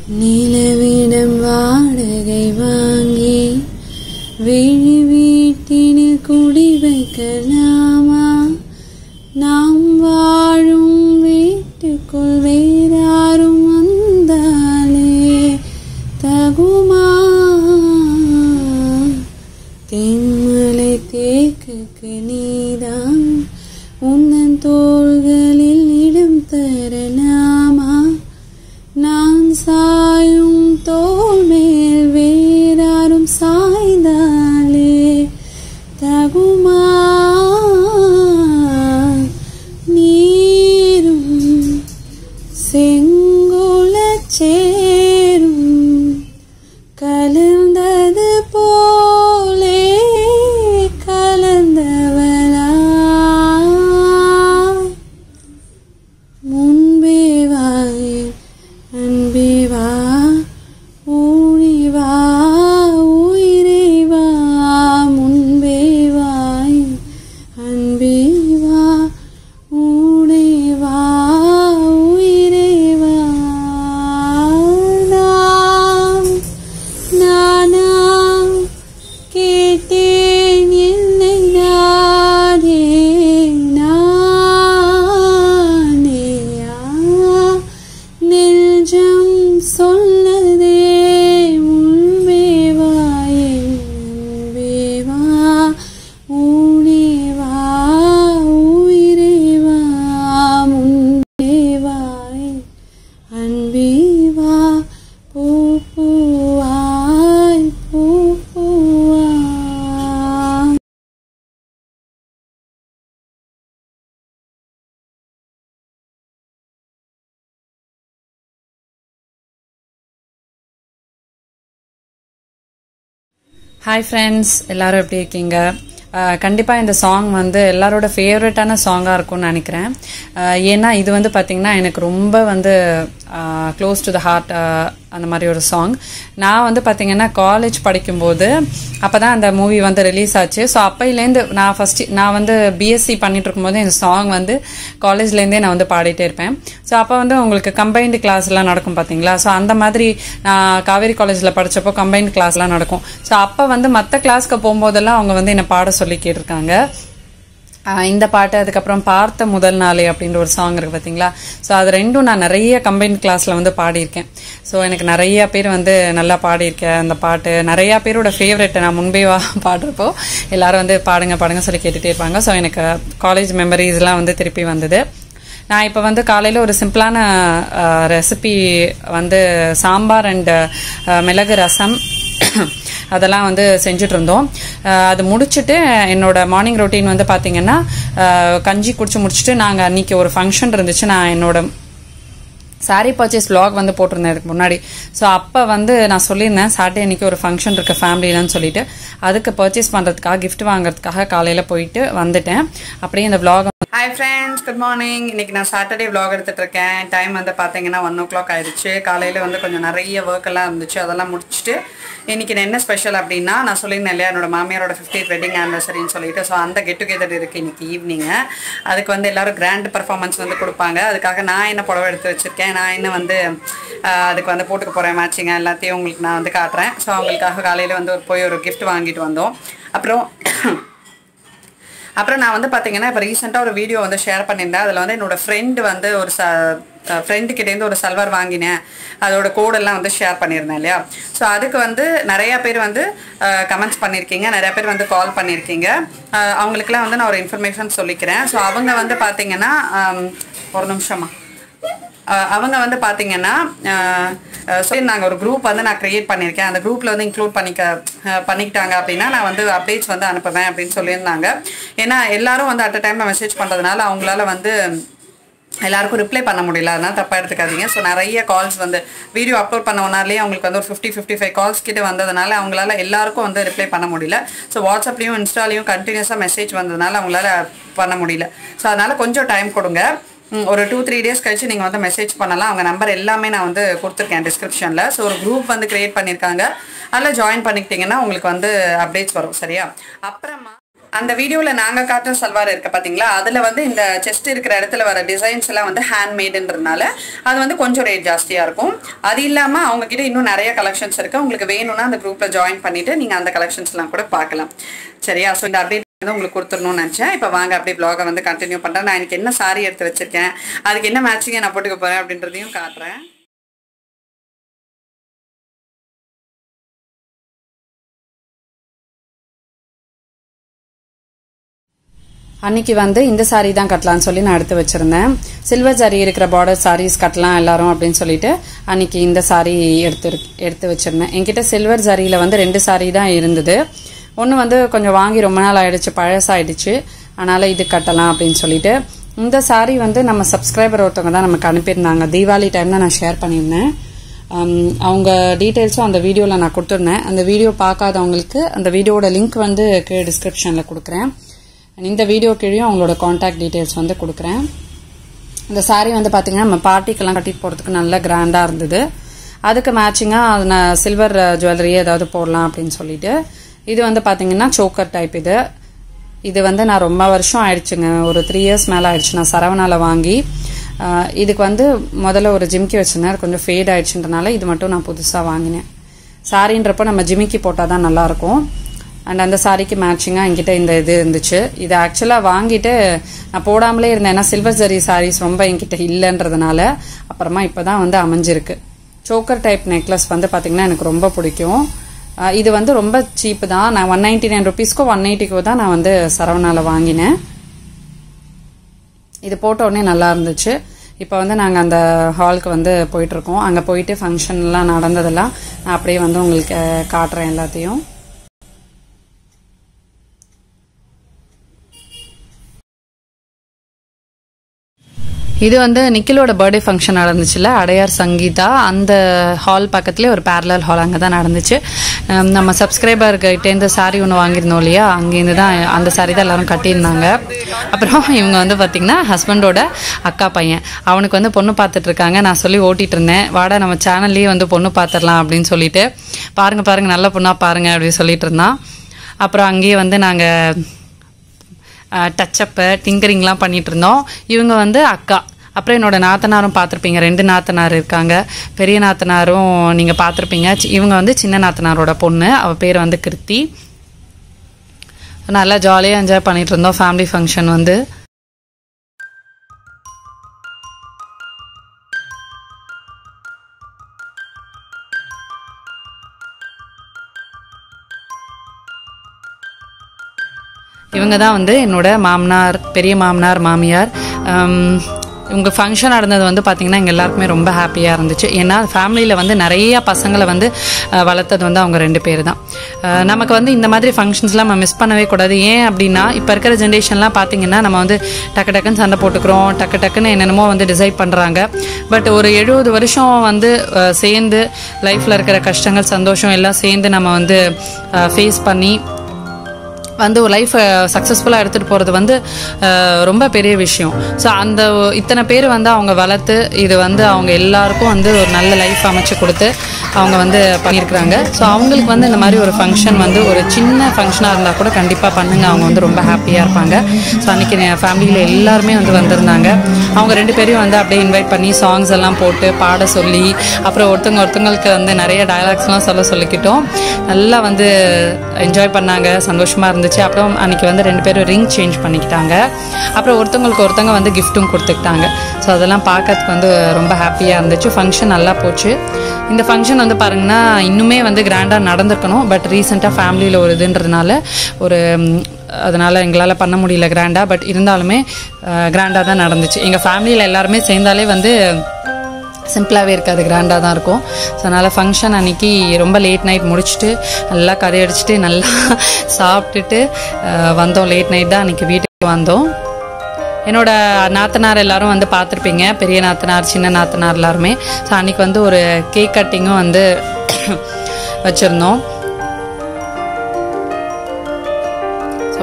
நிலவிடம் வாடகை வாங்கி விழி வீட்டினில் குடி வைக்கலாமா நாம் வாழும் வீட்டுக்குள் வேறாரும் வந்தாலே தகுமா தென்மலை தேக்குக்கு நீதான் உன்னன் தோள்களில் இடம் தரலாமா நான் சாயும் தோள் மேல் வேறாரும் சாய்ந்தாலே தகுமா நீரும் செங்குலச் சேரும் கலந்தது போலே கலந்தவளா முன்பே வாயே அன்பே வா ஊழி வா உயிரே வா முன்பே வாய் அன்பே வா ஊடே வா உயிரே வா நான் நானா கேட்டேன் என்னை நானே நானேயா நெஞ்சம் சொல்லதே உள்வே வா என் அன்பே வா ஊனே வா உயிரே வா முன்பே வா என் அன்பே வா பூ பூவாய் பூ பூவாய் ஹாய் ஃப்ரெண்ட்ஸ் எல்லாரும் எப்படி இருக்கீங்க கண்டிப்பாக இந்த சாங் வந்து எல்லாரோட ஃபேவரட்டான சாங்காக இருக்கும்னு நினைக்கிறேன் அஹ் ஏன்னா இது வந்து பார்த்திங்கன்னா எனக்கு ரொம்ப வந்து க்ளோஸ் டு த ஹார்ட் அந்த மாதிரி ஒரு சாங் நான் வந்து பார்த்திங்கன்னா காலேஜ் படிக்கும்போது அப்போ தான் அந்த மூவி வந்து ரிலீஸ் ஆச்சு ஸோ அப்போலேருந்து நான் ஃபஸ்ட்டு நான் வந்து பிஎஸ்சி பண்ணிட்டு இருக்கும்போது இந்த சாங் வந்து காலேஜ்லேருந்தே நான் வந்து பாடிட்டே இருப்பேன் ஸோ அப்போ வந்து உங்களுக்கு கம்பைன்டு கிளாஸ்லாம் நடக்கும் பார்த்தீங்களா ஸோ அந்த மாதிரி நான் காவேரி காலேஜில் படித்தப்போ கம்பைன்டு கிளாஸ்லாம் நடக்கும் ஸோ அப்போ வந்து மற்ற கிளாஸ்க்கு போகும்போதெல்லாம் அவங்க வந்து என்னை பாட சொல்லி கேட்டிருக்காங்க ஆஹ் இந்த பாட்டு அதுக்கப்புறம் பார்த்த முதல் நாளே அப்படின்ற ஒரு சாங் இருக்கு பார்த்தீங்களா ஸோ அது ரெண்டும் நான் நிறைய கம்பைன் கிளாஸில் வந்து பாடியிருக்கேன் ஸோ எனக்கு நிறைய பேர் வந்து நல்லா பாடியிருக்கேன் அந்த பாட்டு நிறைய பேரோட ஃபேவரெட் நான் முன்பே வா பாடுறப்போ எல்லாரும் வந்து பாடுங்க பாடுங்க சொல்லி கேட்டுகிட்டே இருப்பாங்க ஸோ எனக்கு காலேஜ் மெமரிஸ்லாம் வந்து திருப்பி வந்தது நான் இப்போ வந்து காலையில் ஒரு சிம்பிளான ரெசிபி வந்து சாம்பார் அண்ட் மிளகு ரசம் அதெல்லாம் வந்து செஞ்சுட்டு இருந்தோம் அஹ் அது முடிச்சுட்டு என்னோட மார்னிங் ரொட்டீன் வந்து பார்த்தீங்கன்னா அஹ் கஞ்சி குடிச்சு முடிச்சுட்டு நாங்கள் அன்னைக்கு ஒரு ஃபங்க்ஷன் இருந்துச்சு நான் என்னோட சாரீ பர்ச்சேஸ் vlog வந்து போட்டிருந்தேன் இதுக்கு முன்னாடி ஸோ அப்போ வந்து நான் சொல்லியிருந்தேன் சாட்டர்டே அன்னைக்கு ஒரு ஃபங்க்ஷன் இருக்கு ஃபேமிலிலன்னு சொல்லிட்டு அதுக்கு பர்ச்சேஸ் பண்ணுறதுக்காக gift வாங்குறதுக்காக காலையில் போயிட்டு வந்துட்டேன் அப்படியே இந்த vlog hi friends good morning இன்னைக்கு நான் சாட்டர்டே vlog எடுத்துட்டு இருக்கேன் டைம் வந்து பார்த்தீங்கன்னா ஒன் ஓ கிளாக் ஆயிடுச்சு காலையில் வந்து கொஞ்சம் நிறைய ஒர்க் எல்லாம் இருந்துச்சு அதெல்லாம் முடிச்சுட்டு இன்னைக்கு நான் என்ன ஸ்பெஷல் அப்படின்னா நான் சொல்லியிருந்தேன் இல்லையா என்னோட மாமியாரோட ஃபிஃப்டித் வெட்டிங் ஆனிவர்சரின்னு சொல்லிட்டு ஸோ அந்த கெட் டுகெதர் இருக்கு இன்னைக்கு ஈவினிங் அதுக்கு வந்து எல்லாரும் கிராண்ட் பர்ஃபார்மன்ஸ் வந்து கொடுப்பாங்க அதுக்காக நான் என்ன புடவை எடுத்து வச்சிருக்கேன் நான் என்ன வந்து ஆஹ், அதுக்கு வந்து போட்டுக்க போகிறேன் மேட்சிங்காக எல்லாத்தையும் உங்களுக்கு நான் வந்து காட்டுறேன் ஸோ அவங்களுக்காக காலையில் வந்து ஒரு போய் ஒரு gift வாங்கிட்டு வந்தோம் அப்புறம் அப்புறம் நான் வந்து பார்த்தீங்கன்னா இப்போ ரீசெண்டாக ஒரு வீடியோ வந்து ஷேர் பண்ணியிருந்தேன் அதில் வந்து என்னோட ஃப்ரெண்டு வந்து ஒரு ச ஃப்ரெண்டு கிட்டேருந்து ஒரு சல்வார் வாங்கினேன் அதோட கோடெல்லாம் வந்து ஷேர் பண்ணியிருந்தேன் இல்லையா ஸோ அதுக்கு வந்து நிறையா பேர் வந்து கமெண்ட்ஸ் பண்ணியிருக்கீங்க நிறையா பேர் வந்து கால் பண்ணியிருக்கீங்க அஹ், அவங்களுக்குலாம் வந்து நான் ஒரு இன்ஃபர்மேஷன் சொல்லிக்கிறேன் ஸோ அவங்க வந்து பார்த்தீங்கன்னா ஆம், ஒரு நிமிஷமா அஹ் அவங்க வந்து பார்த்தீங்கன்னா அஹ் அஹ் சொல்லியிருந்தாங்க ஒரு குரூப் வந்து நான் க்ரியேட் பண்ணியிருக்கேன் அந்த குரூப்பில் வந்து இன்க்ளூட் பண்ணிக்க அஹ் பண்ணிக்கிட்டாங்க அப்படின்னா நான் வந்து அப்டேட்ஸ் வந்து அனுப்புவேன் அப்படின்னு சொல்லியிருந்தாங்க ஏன்னா எல்லாரும் வந்து அட் டைமில் மெசேஜ் பண்ணுறதுனால அவங்களால வந்து எல்லாருக்கும் ரிப்ளை பண்ண முடியல அதனால தப்பாக எடுத்துக்காதீங்க ஸோ நிறைய கால்ஸ் வந்து வீடியோ அப்லோட் பண்ண ஒன்னாலே அவங்களுக்கு வந்து ஒரு ஃபிஃப்டி ஃபிஃப்டி ஃபைவ் கால்ஸ் கிட்ட வந்ததுனால அவங்களால எல்லாருக்கும் வந்து ரிப்ளை பண்ண முடியல ஸோ வாட்ஸ்அப்லேயும் இன்ஸ்டாலையும் கண்டினியூஸாக மெசேஜ் வந்ததுனால அவங்களால பண்ண முடியல ஸோ அதனால கொஞ்சம் டைம் கொடுங்க ம், ஒரு டூ த்ரீ டேஸ் கழிச்சு நீங்கள் வந்து மெசேஜ் பண்ணலாம் அவங்க நம்பர் எல்லாமே நான் வந்து கொடுத்துருக்கேன் டிஸ்கிரிப்ஷனில் ஸோ ஒரு குரூப் வந்து க்ரியேட் பண்ணியிருக்காங்க அதில் ஜாயின் பண்ணிக்கிட்டிங்கன்னா உங்களுக்கு வந்து அப்டேட்ஸ் வரும் சரியா அப்புறமா அந்த வீடியோவில் நாங்கள் காட்டுற சல்வார் இருக்க பார்த்தீங்களா அதில் வந்து இந்த செஸ்ட் இருக்கிற இடத்துல வர டிசைன்ஸ் எல்லாம் வந்து ஹேண்ட்மேடுன்றதுனால அது வந்து கொஞ்சம் ரேட் ஜாஸ்தியாக இருக்கும் அது இல்லாமல் அவங்கக்கிட்ட இன்னும் நிறைய கலெக்ஷன்ஸ் இருக்குது உங்களுக்கு வேணும்னா அந்த குரூப்பில் ஜாயின் பண்ணிவிட்டு நீங்கள் அந்த கலெக்ஷன்ஸ்லாம் கூட பார்க்கலாம் சரியா ஸோ இந்த அப்டேட் வந்து உங்களுக்கு கொடுத்துடணும்னு நினச்சேன் இப்போ வாங்க அப்படியே ப்ளாகை வந்து கண்டினியூ பண்ணுறேன் நான் எனக்கு என்ன சாரி எடுத்து வச்சிருக்கேன் அதுக்கு என்ன மேட்சிங்கை நான் போட்டுக்க போகிறேன் அப்படின்றதையும் காட்டுறேன் அன்னைக்கு வந்து இந்த சாரீ தான் கட்டலாம்னு சொல்லி நான் எடுத்து வச்சிருந்தேன் சில்வர் சாரி இருக்கிற பார்டர் சாரீஸ் கட்டலாம் எல்லாரும் அப்படின்னு சொல்லிட்டு அன்னைக்கு இந்த சாரீ எடுத்து எடுத்து வச்சிருந்தேன் என்கிட்ட சில்வர் சாரியில வந்து ரெண்டு சாரீ தான் இருந்தது ஒன்று வந்து கொஞ்சம் வாங்கி ரொம்ப நாள் ஆயிடுச்சு பழசாயிடுச்சு அதனால இது கட்டலாம் அப்படின்னு சொல்லிட்டு இந்த சாரீ வந்து நம்ம சப்ஸ்கிரைபர் ஒருத்தவங்க தான் நமக்கு அனுப்பியிருந்தாங்க தீபாவளி டைம் தான் நான் ஷேர் பண்ணியிருந்தேன் அவங்க டீட்டெயில்ஸும் அந்த வீடியோவில் நான் கொடுத்துருந்தேன் அந்த வீடியோ பார்க்காதவங்களுக்கு அந்த வீடியோட லிங்க் வந்து கீழே டிஸ்கிரிப்ஷனில் கொடுக்குறேன் இந்த வீடியோ கீழே அவங்களோட காண்டாக்ட் டீட்டெயில்ஸ் வந்து கொடுக்குறேன் இந்த சாரீ வந்து பார்த்தீங்கன்னா நம்ம பார்ட்டிக்கெல்லாம் கட்டிட்டு போகிறதுக்கு நல்ல கிராண்டாக இருந்தது அதுக்கு மேட்சிங்காக நான் சில்வர் ஜுவல்லரி ஏதாவது போடலாம் அப்படின்னு சொல்லிட்டு இது வந்து பார்த்தீங்கன்னா சோக்கர் டைப் இது இது வந்து நான் ரொம்ப வருஷம் ஆயிடுச்சுங்க ஒரு த்ரீ இயர்ஸ் மேலே ஆயிடுச்சு நான் சரவணால வாங்கி இதுக்கு வந்து முதல்ல ஒரு ஜிம்கி வச்சிருந்தேன் அது கொஞ்சம் ஃபேட் ஆயிடுச்சுன்றனால இது மட்டும் நான் புதுசாக வாங்கினேன் சாரின்றப்போ நம்ம ஜிமிக்கி போட்டால் தான் நல்லாயிருக்கும் அண்ட் அந்த சாரிக்கு மேட்சிங்காக என்கிட்ட இந்த இது இருந்துச்சு இது ஆக்சுவலாக வாங்கிட்டு நான் போடாமலே இருந்தேன் ஏன்னா சில்வர் ஜரி சாரீஸ் ரொம்ப என்கிட்ட இல்லைன்றதுனால அப்புறமா இப்போ தான் வந்து அமைஞ்சிருக்கு சோக்கர் டைப் நெக்லஸ் வந்து பார்த்தீங்கன்னா எனக்கு ரொம்ப பிடிக்கும் இது வந்து ரொம்ப சீப்பு தான் நான் ஒன் நைன்டி நைன் ருபீஸ்க்கோ ஒன் எயிட்டிக்கோ தான் நான் வந்து சரவணால வாங்கினேன் இது போட்ட உடனே நல்லா இருந்துச்சு இப்போ வந்து நாங்கள் அந்த ஹாலுக்கு வந்து போயிட்டுருக்கோம் அங்கே போயிட்டு ஃபங்க்ஷன்லாம் நடந்ததெல்லாம் நான் அப்படியே வந்து உங்களுக்கு காட்டுறேன் எல்லாத்தையும் இது வந்து நிக்கிலோட பர்த்டே ஃபங்க்ஷன் நடந்துச்சுல அடையார் சங்கீதா அந்த ஹால் பக்கத்துலேயே ஒரு பேரலல் ஹால் அங்கே தான் நடந்துச்சு நம்ம சப்ஸ்கிரைபர்கிட்டேருந்து சாரீ ஒன்று வாங்கியிருந்தோம் இல்லையா அங்கேருந்து தான் அந்த சாரீ தான் எல்லாரும் கட்டியிருந்தாங்க அப்புறம் இவங்க வந்து பார்த்திங்கன்னா ஹஸ்பண்டோட அக்கா பையன் அவனுக்கு வந்து பொண்ணு பார்த்துட்டு இருக்காங்க நான் சொல்லி ஓட்டிட்டு இருந்தேன் வாடா நம்ம சேனல்லையே வந்து பொண்ணு பார்த்துடலாம் அப்படின்னு சொல்லிட்டு பாருங்க பாருங்க நல்ல பொண்ணாக பாருங்க அப்படின்னு சொல்லிட்டு இருந்தான் அப்புறம் அங்கேயே வந்து நாங்கள் டச்சப்பு டிங்கரிங்லாம் பண்ணிட்டு இருந்தோம் இவங்க வந்து அக்கா அப்புறம் என்னோட நாத்தனாரும் பார்த்துருப்பீங்க ரெண்டு நாத்தனார் இருக்காங்க பெரிய நாத்தனாரும் நீங்கள் பார்த்துருப்பீங்க இவங்க வந்து சின்ன நாத்தனாரோட பொண்ணு அவள் பேர் வந்து கிருத்தி நல்லா ஜாலியாக என்ஜாய் பண்ணிட்டு இருந்தோம் ஃபேமிலி ஃபங்க்ஷன் வந்து இவங்க தான் வந்து என்னோட மாமனார் பெரிய மாமனார் மாமியார் உங்கள் ஃபங்க்ஷன் நடந்தது வந்து பார்த்திங்கன்னா எங்கள் எல்லாருக்குமே ரொம்ப ஹாப்பியாக இருந்துச்சு ஏன்னா ஃபேமிலியில் வந்து நிறைய பசங்களை வந்து வளர்த்தது வந்து அவங்க ரெண்டு பேர் தான் நமக்கு வந்து இந்த மாதிரி ஃபங்க்ஷன்ஸ்லாம் நம்ம மிஸ் பண்ணவே கூடாது ஏன் அப்படின்னா இப்போ இருக்கிற ஜென்ரேஷன்லாம் பார்த்தீங்கன்னா நம்ம வந்து டக்கு டக்குன்னு சண்டை போட்டுக்கிறோம் டக்கு டக்குன்னு என்னென்னமோ வந்து டிசைட் பண்ணுறாங்க பட் ஒரு எழுபது வருஷம் வந்து சேர்ந்து லைஃப்பில் இருக்கிற கஷ்டங்கள் சந்தோஷம் எல்லாம் சேர்ந்து நம்ம வந்து ஃபேஸ் பண்ணி வந்து ஒரு லைஃப்பை சக்ஸஸ்ஃபுல்லாக எடுத்துகிட்டு போகிறது வந்து ரொம்ப பெரிய விஷயம் ஸோ அந்த இத்தனை பேர் வந்து அவங்க வளர்த்து இது வந்து அவங்க எல்லாருக்கும் வந்து ஒரு நல்ல லைஃப் அமைச்சு கொடுத்து அவங்க வந்து பண்ணியிருக்கிறாங்க ஸோ அவங்களுக்கு வந்து இந்த மாதிரி ஒரு ஃபங்க்ஷன் வந்து ஒரு சின்ன ஃபங்க்ஷனாக இருந்தால் கூட கண்டிப்பாக பண்ணுங்க அவங்க வந்து ரொம்ப ஹாப்பியாக இருப்பாங்க ஸோ அன்றைக்கி என் ஃபேமிலியில் எல்லாருமே வந்து வந்திருந்தாங்க அவங்க ரெண்டு பேரையும் வந்து அப்படியே இன்வைட் பண்ணி சாங்ஸ் எல்லாம் போட்டு பாட சொல்லி அப்புறம் ஒருத்தவங்க ஒருத்தவங்களுக்கு வந்து நிறைய டயலாக்ஸ்லாம் சொல்ல சொல்லிக்கிட்டோம் நல்லா வந்து என்ஜாய் பண்ணாங்க சந்தோஷமாக இருந்துச்சு இருந்துச்சு அப்புறம் அன்றைக்கி வந்து ரெண்டு பேரும் ரிங் சேஞ்ச் பண்ணிக்கிட்டாங்க அப்புறம் ஒருத்தவங்களுக்கு ஒருத்தவங்க வந்து கிஃப்ட்டும் கொடுத்துக்கிட்டாங்க ஸோ அதெல்லாம் பார்க்கறதுக்கு வந்து ரொம்ப ஹாப்பியாக இருந்துச்சு ஃபங்க்ஷன் நல்லா போச்சு இந்த ஃபங்க்ஷன் வந்து பாருங்கன்னா இன்னுமே வந்து கிராண்டாக நடந்திருக்கணும் பட் ரீசெண்டாக ஃபேமிலியில் ஒரு இதுன்றதுனால ஒரு அதனால் எங்களால் பண்ண முடியல கிராண்டாக பட் இருந்தாலுமே கிராண்டாக தான் நடந்துச்சு எங்கள் ஃபேமிலியில் எல்லாருமே சேர்ந்தாலே வந்து சிம்பிளாகவே இருக்காது கிராண்டாக தான் இருக்கும் ஸோ அதனால் ஃபங்க்ஷன் அன்றைக்கி ரொம்ப லேட் நைட் முடிச்சுட்டு நல்லா கதை அடிச்சுட்டு நல்லா சாப்பிட்டுட்டு வந்தோம் லேட் நைட் தான் அன்றைக்கி வீட்டுக்கு வந்தோம் என்னோட நாத்தனார் எல்லாரும் வந்து பார்த்துருப்பீங்க பெரிய நாத்தனார் சின்ன நாத்தனார் எல்லாருமே ஸோ அன்றைக்கி வந்து ஒரு கேக் கட்டிங்கும் வந்து வச்சுருந்தோம் ஸோ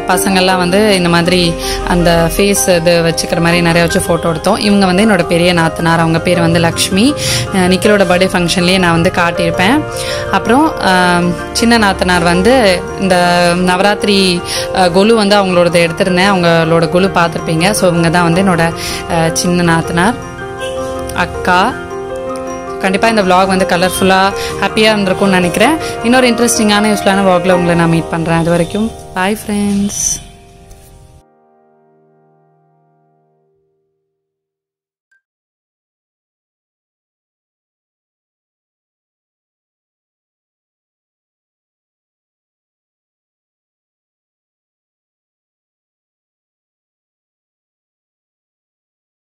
பசங்கள்லாம் வந்து இந்த மாதிரி அந்த ஃபேஸ் இது வச்சுக்கிற மாதிரி நிறைய வச்சு ஃபோட்டோ எடுத்தோம் இவங்க வந்து என்னோட பெரிய நாத்தனார் அவங்க பேர் வந்து லக்ஷ்மி அஹ் நிக்கிலோட பர்த்டே ஃபங்க்ஷன்லேயே நான் வந்து காட்டியிருப்பேன் அப்புறம் ஆம், சின்ன நாத்தனார் வந்து இந்த நவராத்திரி அஹ், கொலு வந்து அவங்களோடது எடுத்திருந்தேன் அவங்களோட கொலு பார்த்துருப்பீங்க ஸோ இவங்க தான் வந்து என்னோட அஹ், சின்ன நாத்தனார் அக்கா கண்டிப்பாக இந்த vlog வந்து கலர்ஃபுல்லாக ஹாப்பியாக இருந்திருக்கும்னு நினைக்கிறேன் இன்னொரு இன்ட்ரெஸ்டிங்கான யூஸ்ஃபுல்லான vlogல உங்களை நான் மீட் பண்ணுறேன் அது வரைக்கும் பாய் ஃப்ரெண்ட்ஸ்